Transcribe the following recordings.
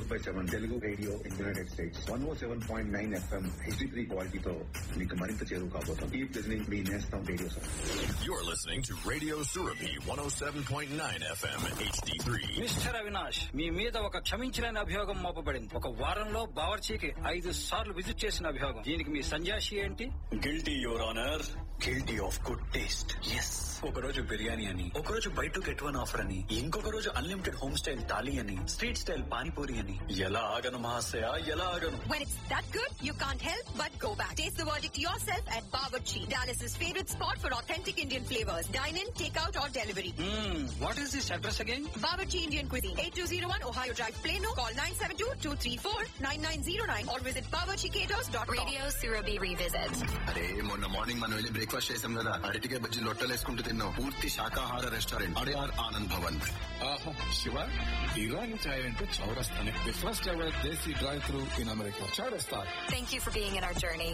Four by seven Telugu radio in United States one O seven point nine FM HD three క్వాలిటీతో మీకు మరింత చేరువు కాబోతాం ఈ లిజనింగ్ మీ నేస్తాం radio sir You're listening to Radio Surapi 107.9 FM HD3. Mister Avinash మీ మీద ఒక క్షమించలేని అభియోగం మోపబడింది ఒక వారంలో బావర్చీకి ఐదు సార్లు విజిట్ చేసిన అభియోగం దీనికి మీ సంజాషి ఏంటి guilty your honour guilty of good taste yes ఒక రోజు బిర్యానీ అని ఒక రోజు buy two get one offer అని ఇంకొక రోజు అన్లిమిటెడ్ హోమ్ స్టైల్ థాలీ అని స్ట్రీట్ స్టైల్ పానీపూరి అని ఎలా ఆగను మహాశయ ఎలా ఆగను When it's that good, you can't help but go back. Taste the verdict yourself at Bawarchi, Dallas's favorite spot for authentic Indian flavors. Dine in, take out, or delivery. What is this address again Bawarchi Indian Cuisine, 8201 Ohio Drive, Plano. Call 972-234-9909 or visit bawarchicaters.com. Radio Surabhi Revisit. అరే మొన్న morning మనం వెళ్ళి breakfast చేసాం కదా అరటికే బజ్జీ లొట్టలేసుకుంటూ తిన్నాం పూర్తి శాకాహార restaurant Adyar Anand Bhavan ఆహా శివ ఇరానీ చాయ్ అంటే చౌరస్తానే the first ever desi drive through in America Chaurasta Thank you for being in our journey.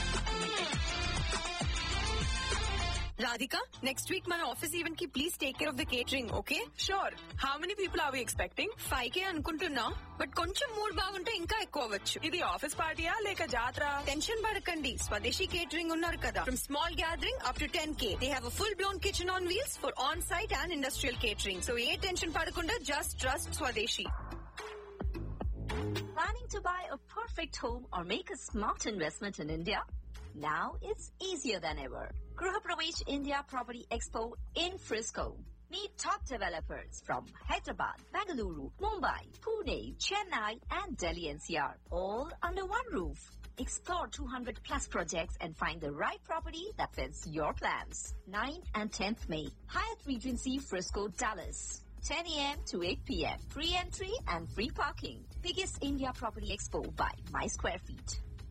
Radhika, next week మన ఆఫీస్ ఈవెంట్ కి please take care of the catering okay sure how many people are we expecting five K అనుకుంటున్నా but కొంచెం mood బాగుంటే ఇంకా ఎక్కువ అవ్వచ్చు ఇది office పార్టీయా లేక జాతర టెన్షన్ పడకండి స్వదేశీ కేటరింగ్ ఉన్నారు కదా from small gathering up to ten K they have full blown kitchen on wheels for on site and industrial catering so ఏ టెన్షన్ పడకుండా just trust Swadeshi Planning to buy a perfect home or make a smart investment in India? Now it's easier than ever. Gruha Pravesh India Property Expo in Frisco. Meet top developers from Hyderabad, Bengaluru, Mumbai, Pune, Chennai, and Delhi NCR, all under one roof. Explore 200 plus projects and find the right property that fits your plans. 9th and 10th May, Hyatt Regency Frisco, Dallas. 10 a.m. to 8 p.m. Free entry and free parking. Biggest India Property Expo by My Square Feet.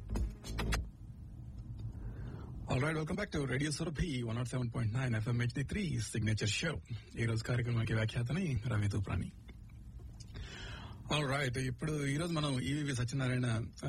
All right welcome back to radio Surabhi one nought seven point nine FM HD three signature show ఈ రోజు కార్యక్రమానికి వ్యాఖ్యాతని Ravi Tuprani all right ఇప్పుడు ఈ రోజు మనం ఈవి సత్యనారాయణ ఆ,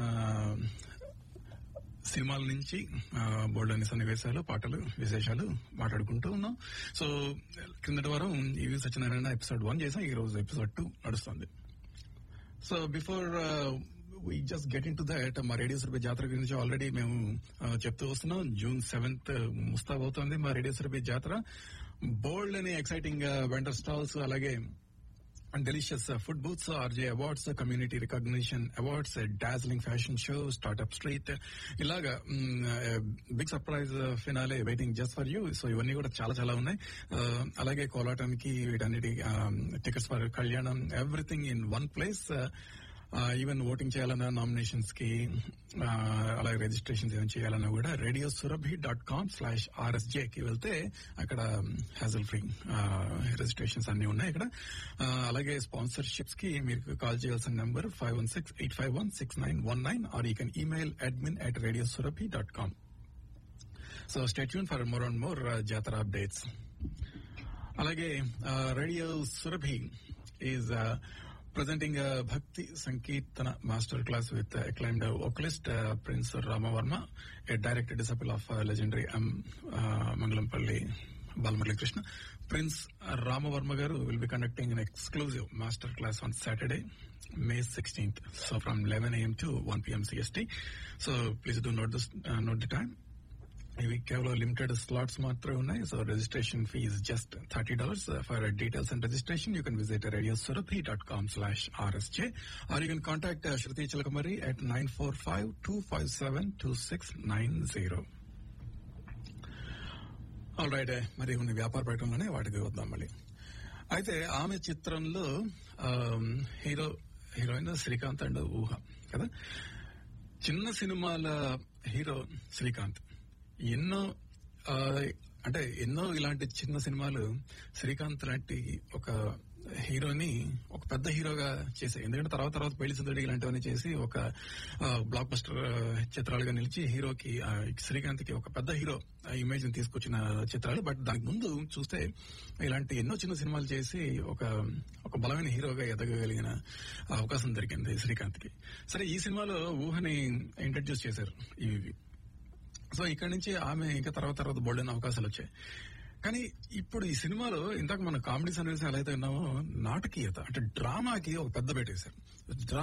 సినిమాల నుంచి బోల్డని సన్నివేశాలు పాటలు విశేషాలు మాట్లాడుకుంటూ ఉన్నాం సో కిందటి వారం ఈవి సత్యనారాయణ ఎపిసోడ్ వన్ చేసాం ఈ రోజు ఎపిసోడ్ టూ నడుస్తుంది so before we just get into that మా రేడియో సురభి జాతర గురించి ఆల్రెడీ మేము uh, చెప్తూ వస్తున్నాం జూన్ సెవెంత్ ముస్తాబ్ అవుతుంది మా రేడియో సురభి జాతర బోల్డ్ అని ఎక్సైటింగ్ వెండర్ స్టాల్స్ అలాగే delicious food booths RJ awards community recognition awards Darjeeling fashion show startup street ఇలాగా big surprise finale waiting just for you so ఇవన్నీ కూడా చాలా చాలా ఉన్నాయి Uh, అలాగే కోలాటానికి వీటన్నిటి tickets for Kalyanam everything in one place even voting చేయాలన్నా నామినేషన్స్ కి ఆ, అలాగే రిజిస్ట్రేషన్స్ ఏమైనా చేయాలన్నా కూడా radio Surabhi dot com slash RSJ కి వెళ్తే అక్కడ హ్యాజల్ ఫ్రీ రిజిస్ట్రేషన్స్ అన్ని ఉన్నాయి ఇక్కడ ఆ, అలాగే స్పాన్సర్షిప్స్ కి మీరు కాల్ చేయాల్సిన number five one six eight five one six nine one nine or you can email admin at radio Surabhi dot com so stay tune for more and more Jatara updates అలాగే radio Surabhi is presenting a Bhakti Sankirtana master class with uh, acclaimed uh, vocalist uh, Prince Rama Varma, a direct disciple of uh, legendary M. Uh, Mangalampalli Balamurali Krishna. Prince Rama Varma Garu will be conducting an exclusive master class on Saturday, May 16th. So from 11 a.m. to 1 p.m. CST. So please do note this, uh, note the time. ఇవి కేవలం limited slots మాత్రమే ఉన్నాయి so registration fee just thirty dollars for details and registration you can visit radio Surabhi dot com slash RSJ or you can contact Shruti Chilakamarri at nine four five two five seven two six nine zero all right మరి కొన్ని వ్యాపార ప్రకటనలోనే వాటికి వద్దాం మళ్ళీ అయితే ఆమె చిత్రంలో um, hero heroine Srikanth and Ooha కదా చిన్న సినిమాల హీరో శ్రీకాంత్ ఎన్నో ఆ, అంటే ఎన్నో ఇలాంటి చిన్న సినిమాలు శ్రీకాంత్ లాంటి ఒక హీరోని ఒక పెద్ద హీరోగా చేశాయి ఎందుకంటే తర్వాత తర్వాత పెళ్లి సుందడి ఇలాంటివన్నీ చేసి ఒక బ్లాక్ బస్టర్ చిత్రాలుగా నిలిచి హీరోకి ఆ, శ్రీకాంత్ కి ఒక పెద్ద హీరో ఇమేజ్ ని తీసుకొచ్చిన చిత్రాలు బట్ దానికి ముందు చూస్తే ఇలాంటి ఎన్నో చిన్న సినిమాలు చేసి ఒక ఒక బలమైన హీరోగా ఎదగగలిగిన అవకాశం దొరికింది శ్రీకాంత్ కి సరే ఈ సినిమాలో ఊహని ఇంట్రడ్యూస్ చేశారు ఇవి సో ఇక్కడ నుంచి ఆమె ఇంకా తర్వాత తర్వాత బోల్డెన్ అవకాశాలు వచ్చాయి కానీ ఇప్పుడు ఈ సినిమాలో ఇందాక మన కామెడీ సన్నివేశం ఎలా అయితే ఉన్నామో నాటకీయత అంటే డ్రామాకి ఒక పెద్ద పెట్టేశారు